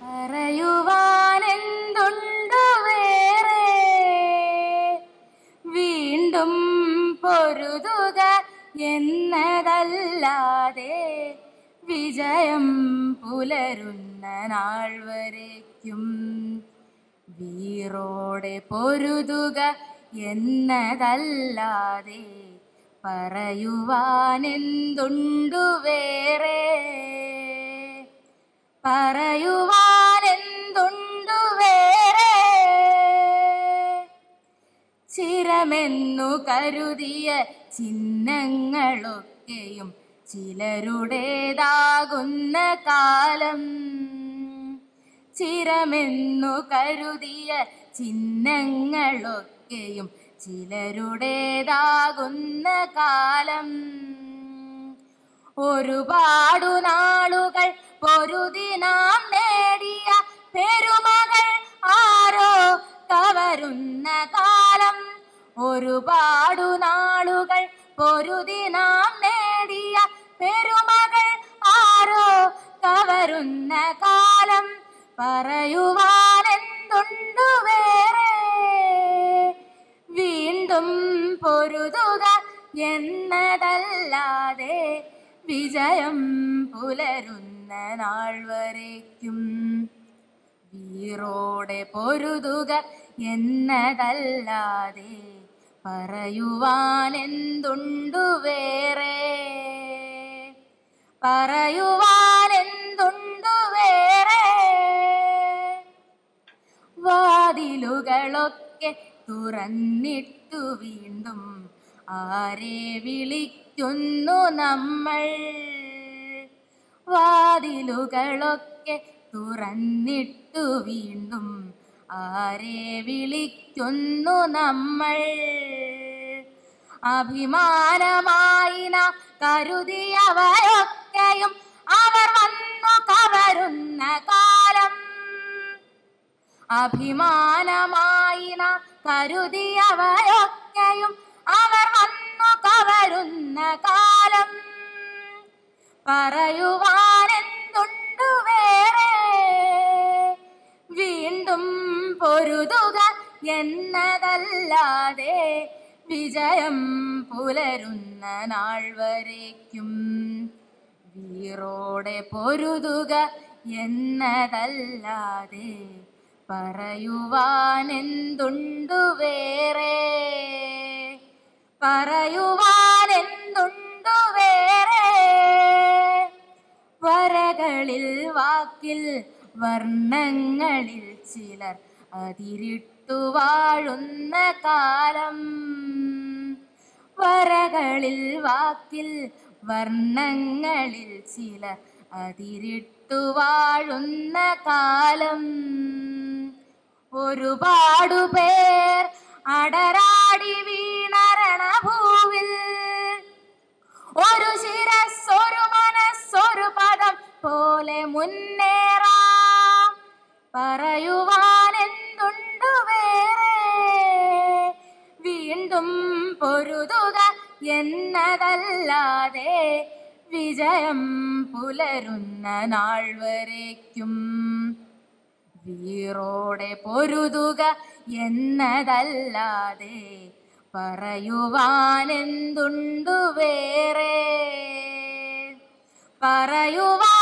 പറയുവാനെന്തുണ്ടു വേറെ വീണ്ടും പൊരുതുക എന്നതല്ലാതെ വിജയം പുലരുന്ന നാൾ വരയ്ക്കും വീറോടെ പൊരുതുക എന്നതല്ലാതെ പറയുവാനെന്തുണ്ടു വേറെ പറയുവാനെന്തുണ്ടു വേറെ ചിരമെന്നു കരുതിയ ചിഹ്നങ്ങളൊക്കെയും ചിലരുടേതാകുന്ന കാലം ചിരമെന്നു കരുതിയ ചിഹ്നങ്ങളൊക്കെയും ചിലരുടേതാകുന്ന കാലം ഒരുപാടു നാളുകൾ പൊരുതി നാം നേടിയ പെരുമകൾ ആരോ കവരുന്ന കാലം ഒരുപാടു നാളുകൾ പൊരുതി നാം നേടിയ പെരുമകൾ ആരോ കവരുന്ന കാലം പറയുവാനെന്തുണ്ടു വേറെ വീണ്ടും പൊരുതുക എന്നതല്ലാതെ വിജയം പുലരുന്ന നാൾ വരയ്ക്കും വീറോടെ പൊരുതുക എന്നതല്ലാതെ പറയുവാനെന്തുണ്ടു വേറെ പറയുവാനെന്തുണ്ടു വേറെ വാതിലുകളൊക്കെ തുറന്നിട്ടു വീണ്ടും ആരെ വിളിക്കുന്നു നമ്മൾ വാതിലുകളൊക്കെ തുറന്നിട്ടു വീണ്ടും ആരെ വിളിക്കുന്നു നമ്മൾ അഭിമാനമായി നാം കരുതിയവരൊക്കെയും അവർ വന്നു കവരുന്ന കാലം അഭിമാനമായി നാം കരുതിയവരൊക്കെയും അവർ വന്നു കവരുന്ന കാലം പറയുവാനെന്തുണ്ടു വേറെ വീണ്ടും പൊരുതുക എന്നതല്ലാതെ വിജയം പുലരുന്ന നാൾ വരയ്ക്കും വീറോടെ പൊരുതുക എന്നതല്ലാതെ പറയുവാനെന്തുണ്ടു വേറെ പറയുവാനെന്തുണ്ടു വേറെ വരകളിൽ വാക്കിൽ വർണ്ണങ്ങളിൽ ചിലർ അതിരിട്ടു വാഴുന്ന കാലം വരകളിൽ വാക്കിൽ വർണ്ണങ്ങളിൽ ചിലർ അതിരിട്ടു വാഴുന്ന കാലം ഒരുപാടു പേർ അടരാടി വീണരണഭൂവിൽ ഒരു ശിരസ് ഒരു മനസ്സൊരു പദം പോലെ മുന്നേറാം പറയുവാനെന്തുണ്ടു വേറെ വീണ്ടും പൊരുതുക എന്നതല്ലാതെ വിജയം പുലരുന്ന നാൾ വരയ്ക്കും വീറോടെ പൊരുതുക എന്നതല്ലാതെ പറയുവാനെന്തുണ്ടു വേറെ പറയുവാൻ